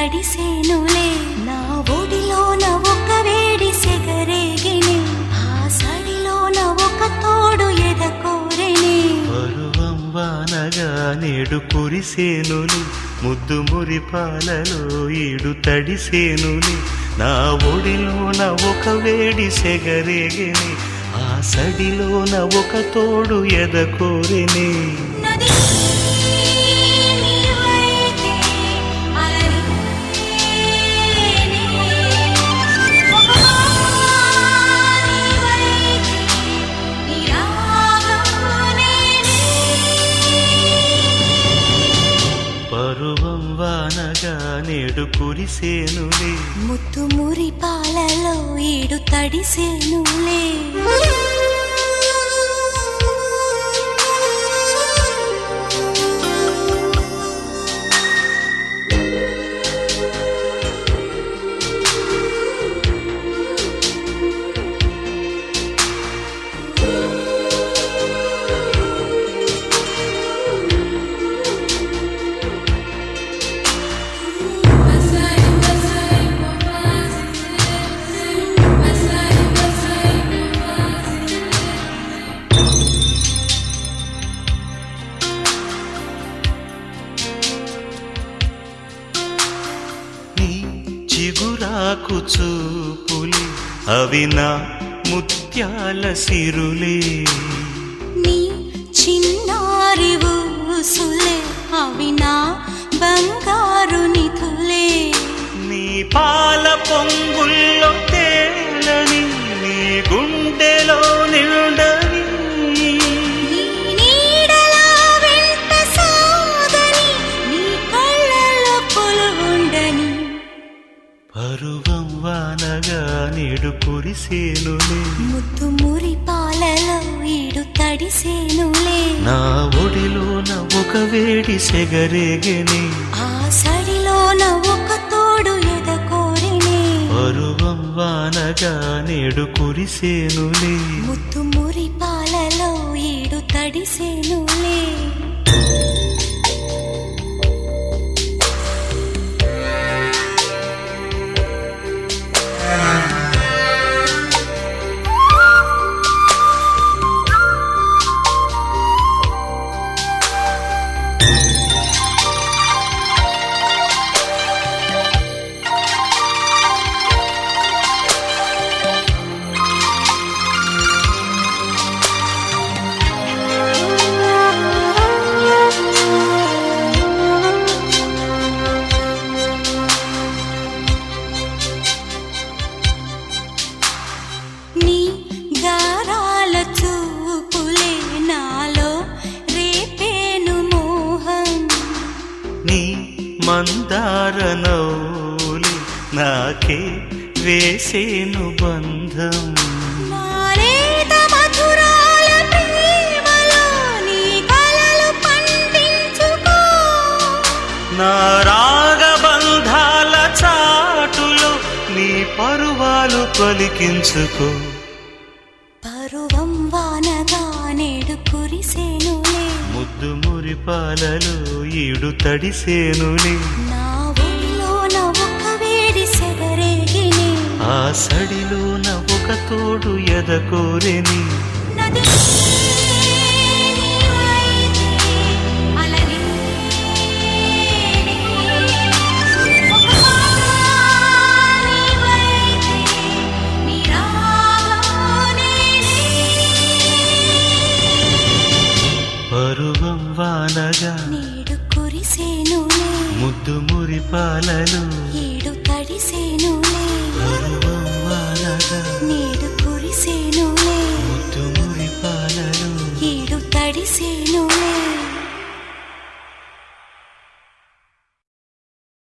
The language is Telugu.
తడిసేనులే నా ఒడిలోన ఒక వేడి సెగరేగిని ఆ సడిలోన ఒక తోడు ఎదకోరెని పరువం వానగా నేడు కురిసేనులి ముద్దు మురిపాలలో ఈడు తడిసేనులి నా ఒడిలోన ఒక వేడి సెగరేగిని ఆ సడిలోన ఒక తోడు ఎదకోరిని నది నీవైతే అలరి ఒక నీవైతే నీ రాగం నేనే పరువం వానగా నేడు కురిసేనులి ముత్తు మురి పాలలో ఈడు తడిసేనులే నీ చిగురాకు చూపులి అవి నా ముత్యాల సిరులే నీ చిన్నారి ఊసులే అవి నా బంగారు నిధులే నీ పాల పొంగుల్లో తేలని నీ గుండెలో నిండని నీ నీడలా వెంట సాగని నీ కళ్ళలో కొలువుండని పరువం వానగా నేడు కురిసేనులే ముద్దు మురి పాలలో ఈడు తడిసేనులే నా ఒడిలోన ఒక వేడి సెగరేగని ఆ సడిలోన ఒక తోడు ఎదకోరిని పరువం వానగా నేడు కురిసేనులే ముద్దు మురి పాలలో ఈడు తడిసేనులే నీ గారాల చూపులే నాలో రేపేను మోహం నీ మందార నౌలి నాకే వేసేను బంధం నాలేత మధురాల ప్రేమలో నీ కలలు పండించుకో నా రాగబంధాల చాటులో నీ పరువాలు పలికించుకో పరువం వానగా నేడు కురిసేనులే ముద్దు మురిపాలలో ఈడు తడిసేనులే నా ఒడిలోన ఒక వేడి సెగరేగిని ఆ సడిలోన ఒక తోడు ఎదకోరెని నది నీవైతే అలరి ఒక నీవైతే నీ రాగం నేనే పరువం వానగా నేడు కురిసేనులే ముద్దు మురిపాలలో ఈడు తడిసేనులే